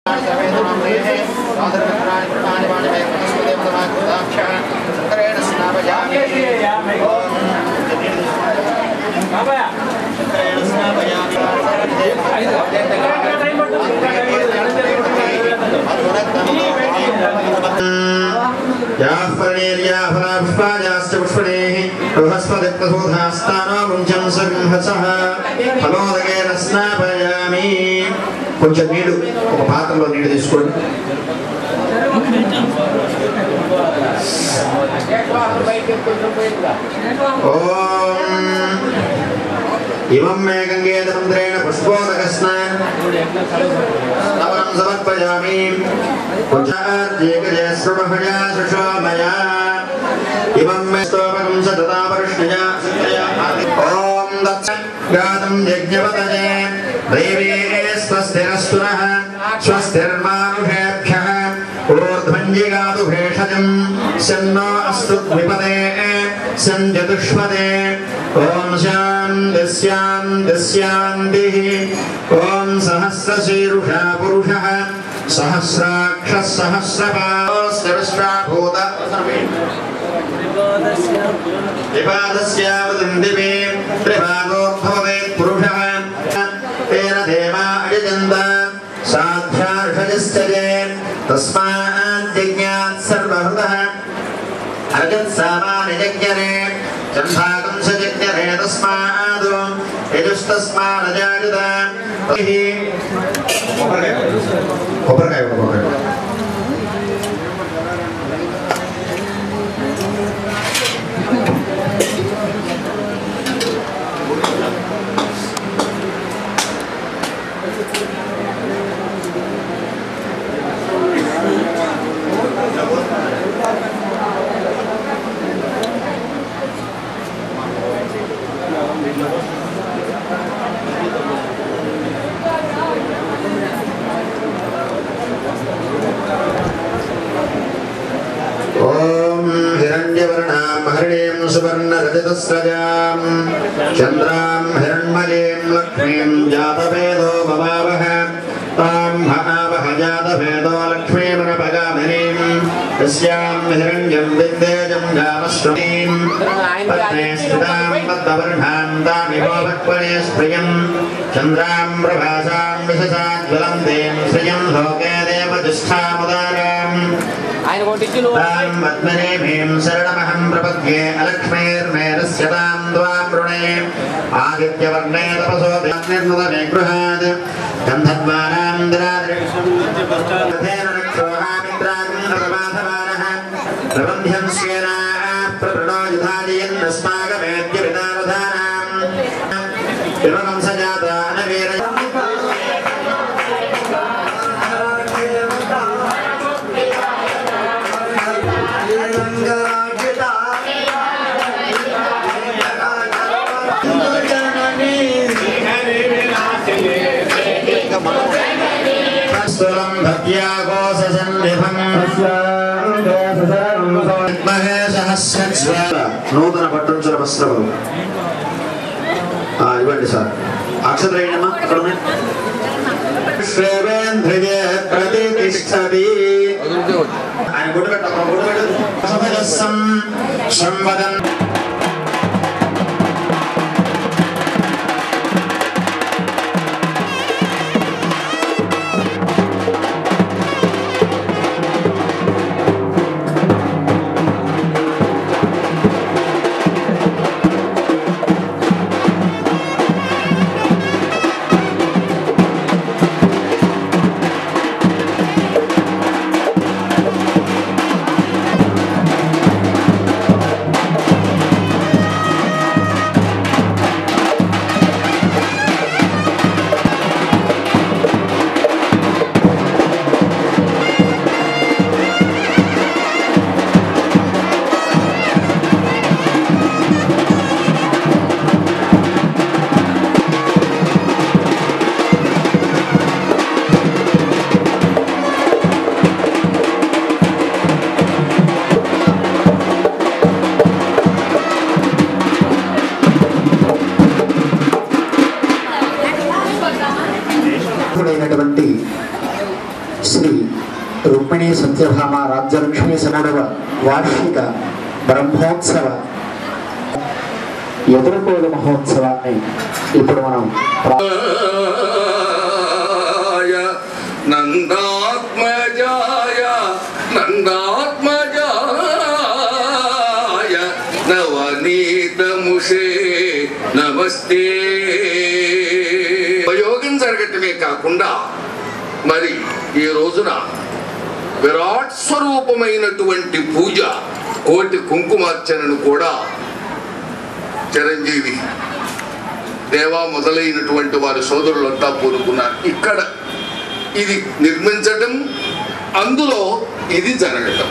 పుష్పాయాశ్చ పుష్పణేః బృహస్పతి ప్రసూధాస్తానో ముంచం సంహసః ఫలోదకేన స్నాపయామి కొంచెం నీళ్లు ఒక పాత్రలో నీళ్లు తీసుకోండి ఓం ఇమం మే గంగేతమంత్రేణ పుష్పోదకస్నాన్ నవరం సమర్పయామి పుంచార్జేకజయ శృణుభయా సుషోమయా ఇమం మే స్తోమకం సతతా పరుష్ణయా సత్యయా ఓం దత్సగాతం యజ్ఞవతజే దైవే స్వస్తిరస్తు నః స్వస్తిర్మానుషేభ్యः ఊర్ధ్వంజిగాతు భేషజం సన్నో అస్తు ద్విపదే సంజతుష్పదే ఓం శాంతి శాంతి శాంతిః ఓం సహస్రశీరుషా పురుషः సహస్రాక్ష సహస్రపాశ్రవిశ్రాభూత విపాదస్యావదందివే త్రిపాదోద్భవే పురుషः తేన దేవా అయజంత సాధ్యార్షజశ్చరే తస్మాజ్జజ్ఞాత్ సర్వహృదः అర్జత్సామానిజజ్ఞరే చంభాగం సజజ్ఞరే తస్మాదు యజుస్తస్మానజాయుత కొబ్బరికాయ కొబ్బరికాయ కొబ్బరికాయ ఓం హిరణ్యవర్ణాం హరిణీం సువర్ణరజతస్రజాం చంద్రాం హిరణ్మయీం లక్ష్మీం జాతవేదో మమావహ తాం మహావహ జాతవేదో లక్ష్మీమనపగామినీం తస్యాం హిరణ్యం విద్యేజం గామశ్రమీం పద్మే స్థితాం పద్మవర్ణాం తామివో భక్వనే స్ప్రియం చంద్రాం ప్రభాసాం విశసాజ్వలంతీం శ్రియం లోకే దేవజిష్ఠాముదారాం ఆయన కొట్టించి నువ్వు तां पद्मनेमीं शरणमहं प्रपद्ये अलक्ष्मीर्मेरस्य तां द्वां वृणे आदित्यवर्णे तपसो निर्नुदने गृहात् गन्धद्वारां दराद्रेण रक्षोहामित्रान्नप्रबाधमानः प्रबन्ध्यं स्वेना प्रवृणो युधाजयन्नस्माकमेद्य पितावधानाम् एवं सजाता अनवीर స్థలం భక్త్యాగోసన్నిభం మహే సహస్రజ్వాల నూతన పట్టంచుల వస్త్రములు ఆ, ఇవ్వండి సార్ అక్షత్రయమ్మా ఇక్కడ ఉన్నాయి శ్రేవేంద్రియే ప్రతిష్టతి ఆయన గుడి పెట్టమ్మా గుడి పెట్టు సంవదన్ శ్రీ శ్రీ రుక్మిణీ సత్యభామ రాజ్యలక్ష్మీ సమడవ వార్షిక బ్రహ్మోత్సవ ఎదుర్కోలు మహోత్సవాన్ని ఇప్పుడు మనం ప్రా- నందాయ నందాత్మజాయ నందాత్మజాయ నవనీతముషే నమస్తే ఉపయోగం జరగటమే కాకుండా మరి ఈ రోజున విరాట్ స్వరూపమైనటువంటి పూజ కోటి కుంకుమార్చనను కూడా చిరంజీవి దేవా మొదలైనటువంటి వారి సోదరులంతా పూనుకున్నారు ఇక్కడ ఇది నిర్మించటం అందులో ఇది జరగటం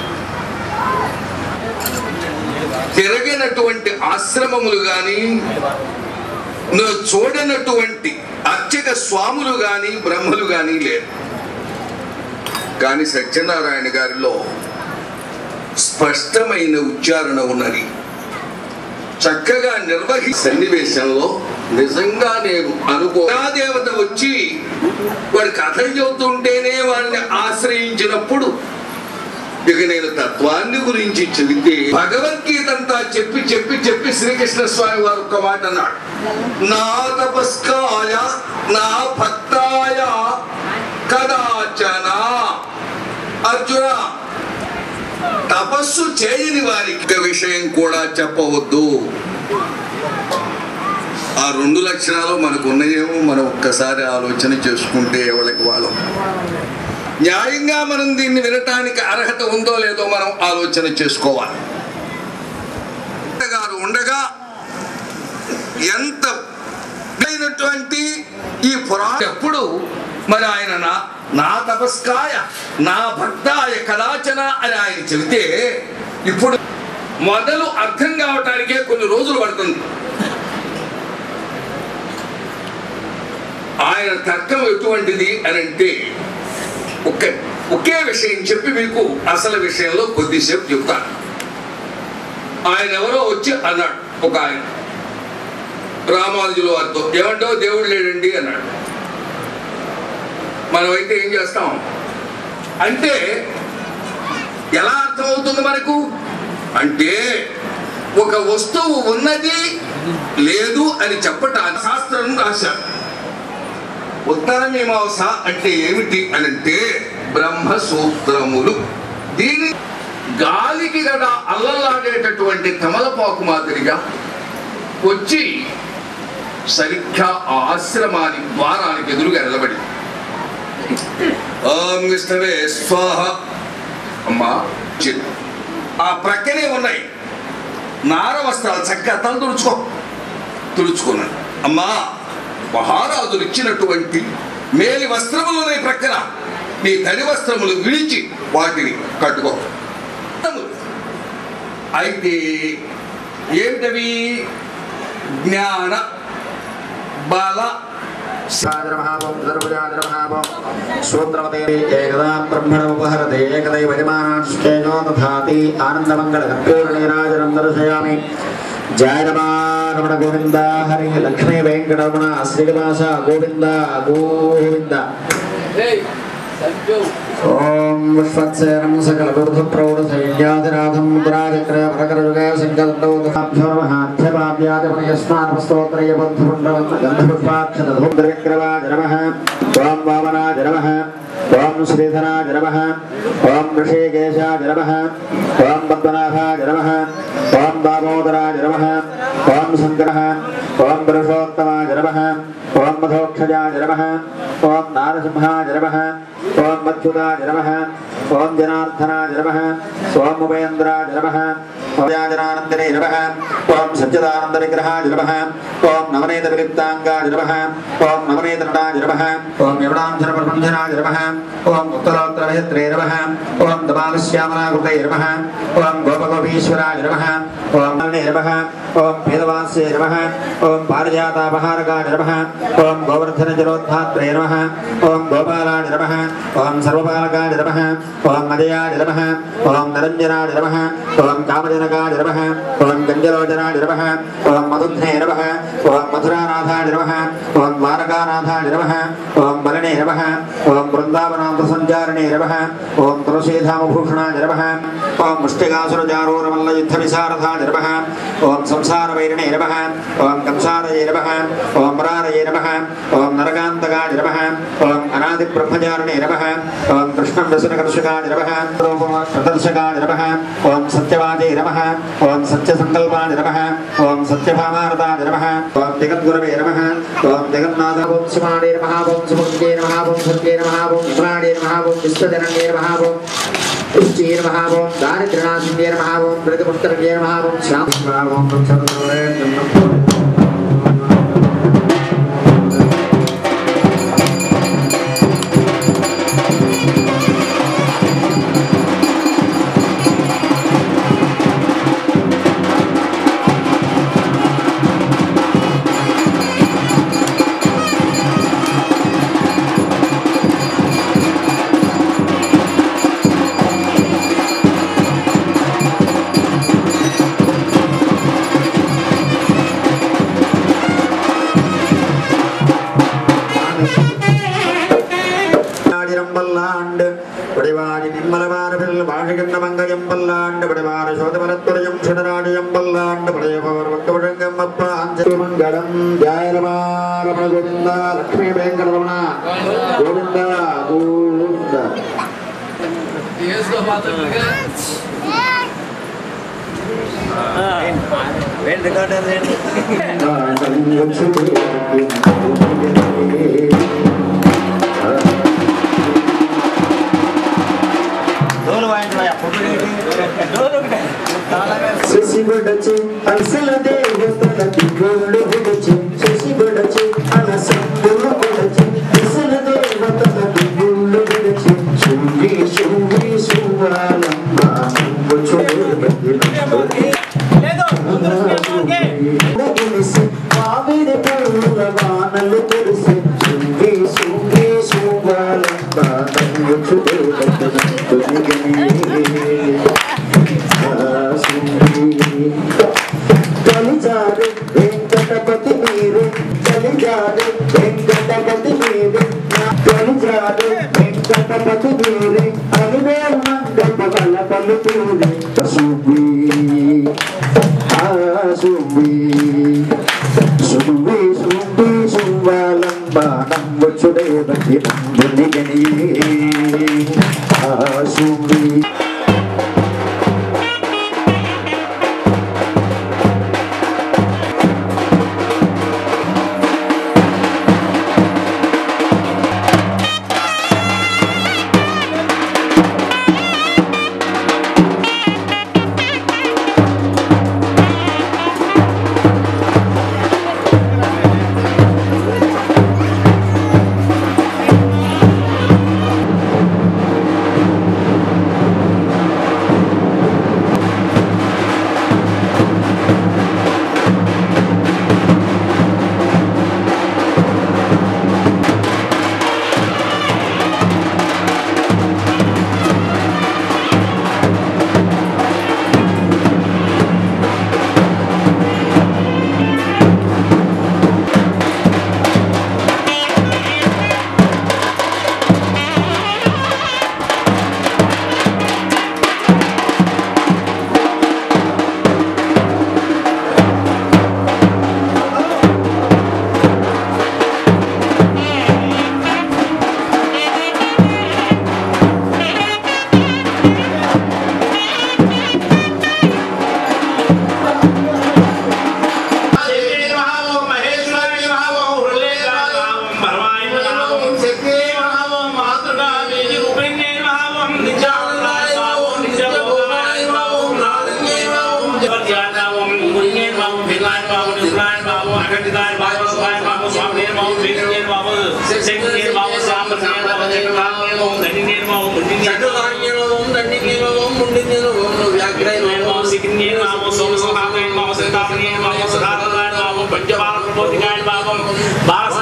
తిరగనటువంటి ఆశ్రమములు గాని నువ్వు చూడనటువంటి అర్చక స్వాములు గాని బ్రహ్మలు గాని లేరు కానీ సత్యనారాయణ గారిలో స్పష్టమైన ఉచ్చారణ ఉన్నది చక్కగా నిర్వహి సన్నివేశంలో నిజంగా నేను అనుకో దేవత వచ్చి వాడి కథలు చెబుతుంటేనే వాడిని ఆశ్రయించినప్పుడు ఇక నేను తత్వాన్ని గురించి చెబితే భగవద్గీత అంతా చెప్పి చెప్పి చెప్పి శ్రీకృష్ణ స్వామి వారు ఒక మాట అన్నాడు నా తపస్కాయ నా భక్తాయ కదాచన అర్జున తపస్సు చేయని వారికి ఒక విషయం కూడా చెప్పవద్దు ఆ రెండు లక్షణాలు మనకు ఉన్నాయేమో మనం ఒక్కసారి ఆలోచన చేసుకుంటే ఎవరికి వాళ్ళం న్యాయంగా మనం దీన్ని వినటానికి అర్హత ఉందో లేదో మనం ఆలోచన చేసుకోవాలి గారు ఉండగా ఎంత అయినటువంటి ఈ పురాణ ఎప్పుడు మరి ఆయన నా నా తపస్కాయ నా భక్తాయ కదాచన అని ఆయన చెబితే ఇప్పుడు మొదలు అర్థం కావటానికే కొన్ని రోజులు పడుతుంది ఆయన తర్కం ఎటువంటిది అని అంటే ఒకే ఒకే విషయం చెప్పి మీకు అసలు విషయంలో కొద్దిసేపు చెప్తాను ఆయన ఎవరో వచ్చి అన్నాడు ఒక ఆయన రామానుజుల వారితో ఏమంటో దేవుడు లేడండి అన్నాడు మనమైతే ఏం చేస్తాం అంటే ఎలా అర్థమవుతుంది మనకు అంటే ఒక వస్తువు ఉన్నది లేదు అని చెప్పటానికి శాస్త్రం రాశారు ఉత్తర మీమాంస అంటే ఏమిటి అని అంటే బ్రహ్మసూత్రములు దీని గాలికి గడ అల్లలాడేటటువంటి తమలపాకు మాదిరిగా వచ్చి సరిగ్గా ఆ ఆశ్రమానికి ద్వారానికి ఎదురుగా నిలబడి ఓం విష్ణవే స్వాహ అమ్మా చి- ఆ ప్రక్కనే ఉన్నాయి నార వస్త్రాలు చక్కగా తల తుడుచుకో తుడుచుకున్నాను అమ్మా మహారాజులు ఇచ్చినటువంటి మేలి వస్త్రములు ఉన్నాయి ప్రక్కన నీ తడి వస్త్రములు విడిచి వాటిని కట్టుకో అయితే ఏమిటవి జ్ఞాన బల సూత్రవతే ఏకదా బ్రహ్మణముపహరతే ఏకదైవ యజమానాశ్చేజో దధాతి ఆనందమంగళకర్పూర్ణీరాజనం దర్శయామి జాయరమారమణ గోవింద హరి లక్ష్మీ వెంకటరమణ శ్రీనివాస గోవింద గోవింద ఓం విశ్వత్సేనం సకల దుర్ధ ప్రౌఢ సైన్యాధినాథం ముద్రాచక్ర వరకరయుగ సంకల్పౌధ్యపాద్యాదిపయస్మానస్తోత్రయ బద్ధుండవం గంధపుష్పాక్షరధూంద్రవిక్రమాజ నమః ఓం వామనాజ నమః ఓం శ్రీధరాజ నమః ఓం ఋషికేశాజ నమః ఓం పద్మనాభాజ నమః ఓం దామోదరాజ నమః ఓం శంకరః ఓం పురుషోత్తమాజ నమః ఓం మధోక్షజాజ నమః ఓం నారసింహాజ నమః ఓం మచ్యుతాజ నమః ఓం జనార్దనాజ నమః ఓం ఉపేంద్రాజ నమః ఓం జనానందనే నమః ఓం సచ్చిదానంద విగ్రహాజ నమః ఓం నవనీత విలిప్తాంగాజ నమః ఓం నవనీత నటాజ నమః ఓం యవనాంధన ప్రబంధనాజ నమః ఓం ఉత్తరోత్తర విహిత్రే నమః ఓం దమాలశ్యామలాకృతే నమః ఓం గోపగోపీశ్వరాజ నమః ఓం నవనే నమః ఓం వేదవాస్యే నమః ఓం పారిజాతాపహారకాజ నమః ఓం గోవర్ధన జలోద్ధాత్రే నమః ఓం గోపాలాయ నమః ఓం సర్వపాలకాయ నమః ఓం అజయాయ నమః ఓం నిరంజనాయ నమః ఓం కామజనకాయ నమః ఓం గంజలోచనాయ నమః ఓం మధుధ్నే నమః ఓం మధురానాథాయ నమః ఓం ద్వారకానాథాయ నమః ఓం బలనే నమః ఓం బృందావనాథ సంచారిణే నమః ఓం తులసీధామభూషణాయ నమః ఓం ముష్టికాసురజారూరమల్ల యుద్ధ విశారథాయ నమః ఓం సంసారవైరిణే నమః ఓం కంసారయే నమః ఓం వరారయే నమః ఓం నరకాంతకాయ నమః ఓం అనాది బ్రహ్మచారిణే నమః ఓం కృష్ణం రసనకర్షకాయ నమః ప్రదర్శకాయ నమః ఓం సత్యవాదే నమః ఓం సత్యసంకల్పాయ నమః ఓం సత్యభామారతాయ నమః ఓం జగద్గురవే నమః ఓం జగన్నాథ ఓం శివాడే నమః ఓం సుమృతే నమః ఓం సత్యే నమః ఓం విశ్వాడే నమః ఓం విశ్వజనన్యే నమః ఓం పుష్టే నమః ఓం దారిద్ర్యనాశిన్యే నమః ఓం ప్రతిపుష్కరణ్యే నమః ఓం శ్యామ ఓం చంద్రవే నమః ஆடிரம்பல்லாண்டு வடிவாடி நிம்மலமானவில் வாழுகின்ற மங்கையம் பல்லாண்டு வடிவார சோதமலத்துறையும் சுடராடியம் பல்லாண்டு படையபவர் வங்க முழங்கம் அப்பா அஞ்சலி மங்களம் ஜாயரமாரமண கோவிந்தா லக்ஷ்மி வெங்கடரமண கோவிந்தா கோவிந்தா శశి బడచి అలసల దేవతల దిగులు విడిచి శశి బడచి అలసందులు బడచి అలసల దేవతల దిగులు విడిచి శూరి శూరి శువాలంబ ముగిసి మామిడి పూల వానలు కురిసి శూరి శూరి శువాలంబ నంగుచు దేవతల తొలిగని కలిజారు వెంకటపతి మీరు కలిజారు వెంకటపతి మీరు కలిజారు వెంకటపతి మీరు అలివే మంగళ బల పలుతూరి సుబి సుబి సుబి సుబి సువాలంబ నంబుచుడే బతి నంబుని గని సుబి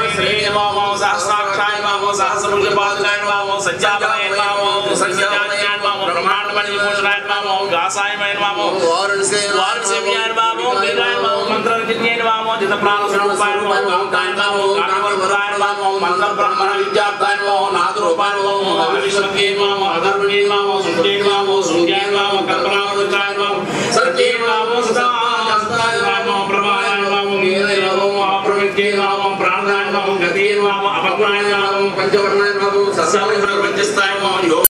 సహస్రాక్షాయ సహస్రముఖ పాదుకాయ సంచాలయ సంచాలయ నమో గాసాయమైన నమో వారుణ్యమైన నమో వీరాయ నమో మంత్రవిజ్ఞాన నమో జిత ప్రాణ స్వరూపాయ నమో కాంతాయ నమో కామవల్పదాయ నమో మంత్ర బ్రహ్మణ విద్యార్థాయ నమో నాద రూపాయ నమో విశ్వకే నమో అధర్వణే నమో సుఖే నమో శృంగాయ నమో కల్పనామృతాయ నమో సత్యే నమో సదాయ నమో ప్రభాయ నమో నీలయ నమో అప్రమిత్యే నమో ప్రాణాయ నమో గతే నమో అపజ్ఞాయ నమో పంచవర్ణాయ నమో సస్యాయ నమో పంచస్థాయ నమో